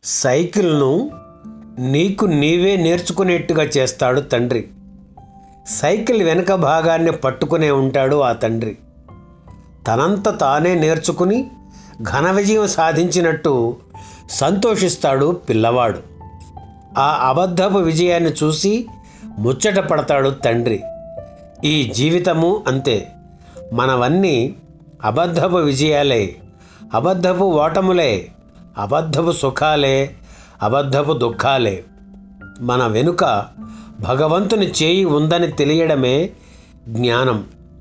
సైకిల్ను నీకు నీవే నేర్చుకునేట్టుగా చేస్తాడు తండ్రి సైకిల్ వెనక భాగాన్ని పట్టుకునే ఉంటాడు ఆ తండ్రి తనంత తానే నేర్చుకుని ఘన విజయం సాధించినట్టు సంతోషిస్తాడు పిల్లవాడు ఆ అబద్ధపు విజయాన్ని చూసి ముచ్చట పడతాడు తండ్రి ఈ జీవితము అంతే మనవన్నీ అబద్ధపు విజయాలే అబద్ధపు ఓటములే అబద్ధపు సుఖాలే అబద్ధపు దుఃఖాలే మన వెనుక భగవంతుని చేయి ఉందని తెలియడమే జ్ఞానం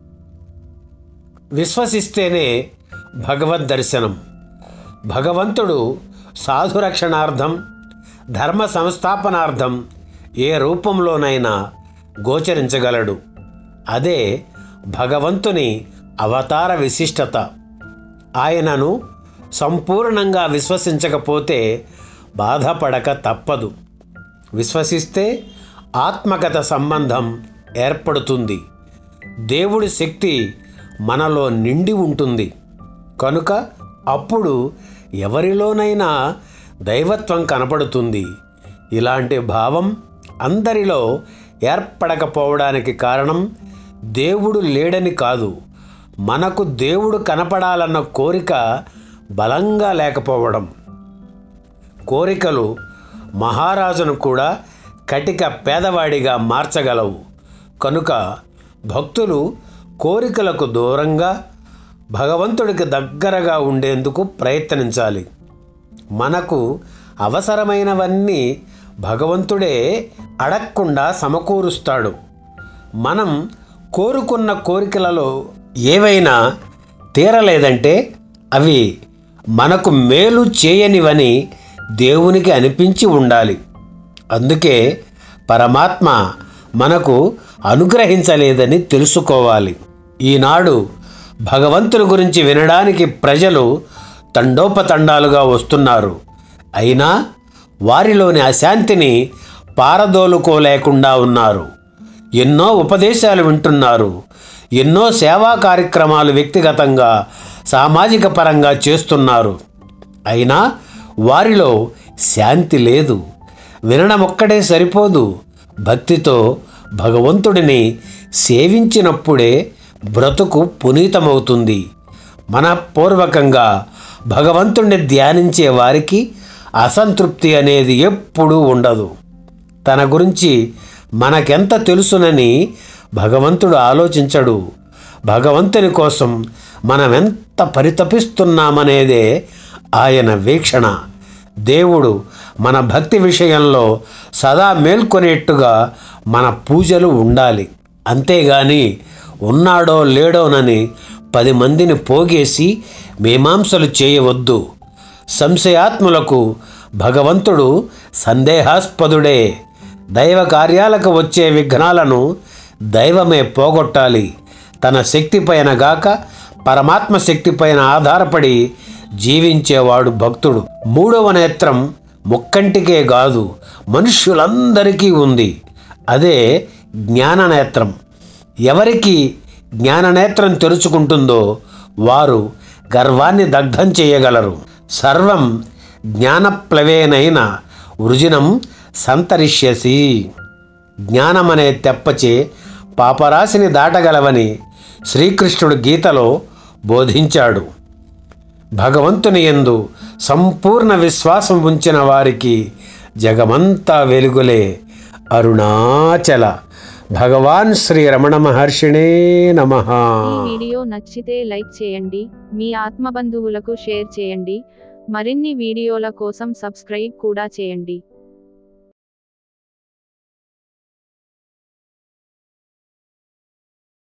విశ్వసిస్తేనే భగవద్ దర్శనం భగవంతుడు సాధురక్షణార్థం ధర్మ సంస్థాపనార్థం ఏ రూపంలోనైనా గోచరించగలడు అదే భగవంతుని అవతార విశిష్టత ఆయనను సంపూర్ణంగా విశ్వసించకపోతే బాధపడక తప్పదు విశ్వసిస్తే ఆత్మగత సంబంధం ఏర్పడుతుంది దేవుడి శక్తి మనలో నిండి ఉంటుంది కనుక అప్పుడు ఎవరిలోనైనా దైవత్వం కనపడుతుంది ఇలాంటి భావం అందరిలో ఏర్పడకపోవడానికి కారణం దేవుడు లేడని కాదు మనకు దేవుడు కనపడాలన్న కోరిక బలంగా లేకపోవడం కోరికలు మహారాజును కూడా కటిక పేదవాడిగా మార్చగలవు కనుక భక్తులు కోరికలకు దూరంగా భగవంతుడికి దగ్గరగా ఉండేందుకు ప్రయత్నించాలి మనకు అవసరమైనవన్నీ భగవంతుడే అడగకుండా సమకూరుస్తాడు మనం కోరుకున్న కోరికలలో ఏవైనా తీరలేదంటే అవి మనకు మేలు చేయనివని దేవునికి అనిపించి ఉండాలి అందుకే పరమాత్మ మనకు అనుగ్రహించలేదని తెలుసుకోవాలి ఈనాడు భగవంతుని గురించి వినడానికి ప్రజలు తండోపతండాలుగా వస్తున్నారు అయినా వారిలోని అశాంతిని పారదోలుకోలేకుండా ఉన్నారు ఎన్నో ఉపదేశాలు వింటున్నారు ఎన్నో సేవా కార్యక్రమాలు వ్యక్తిగతంగా సామాజిక పరంగా చేస్తున్నారు అయినా వారిలో శాంతి లేదు వినడం ఒక్కడే సరిపోదు భక్తితో భగవంతుడిని సేవించినప్పుడే బ్రతుకు పునీతమవుతుంది మనపూర్వకంగా భగవంతుణ్ణి ధ్యానించే వారికి అసంతృప్తి అనేది ఎప్పుడూ ఉండదు తన గురించి మనకెంత తెలుసునని భగవంతుడు ఆలోచించడు భగవంతుని కోసం మనం ఎంత పరితపిస్తున్నామనేదే ఆయన వీక్షణ దేవుడు మన భక్తి విషయంలో సదా మేల్కొనేట్టుగా మన పూజలు ఉండాలి అంతేగాని ఉన్నాడో లేడోనని పది మందిని పోగేసి మీమాంసలు చేయవద్దు సంశయాత్ములకు భగవంతుడు సందేహాస్పదుడే దైవ కార్యాలకు వచ్చే విఘ్నాలను దైవమే పోగొట్టాలి తన శక్తిపైన గాక పరమాత్మ శక్తిపైన ఆధారపడి జీవించేవాడు భక్తుడు మూడవ నేత్రం ముక్కంటికే కాదు మనుష్యులందరికీ ఉంది అదే జ్ఞాననేత్రం ఎవరికి జ్ఞాననేత్రం తెరుచుకుంటుందో వారు గర్వాన్ని దగ్ధం చేయగలరు సర్వం జ్ఞానప్లవేనైన వృజినం సంతరిష్యసి జ్ఞానమనే తెప్పచే పాపరాశిని దాటగలవని శ్రీకృష్ణుడు గీతలో బోధించాడు భగవంతుని యందు సంపూర్ణ విశ్వాసం ఉంచిన వారికి జగమంతా వెలుగులే అరుణాచల భగవాన్ శ్రీ రమణ మహర్షిణే నమ ఈ వీడియో నచ్చితే లైక్ చేయండి మీ ఆత్మబంధువులకు షేర్ చేయండి మరిన్ని వీడియోల కోసం సబ్స్క్రైబ్ కూడా చేయండి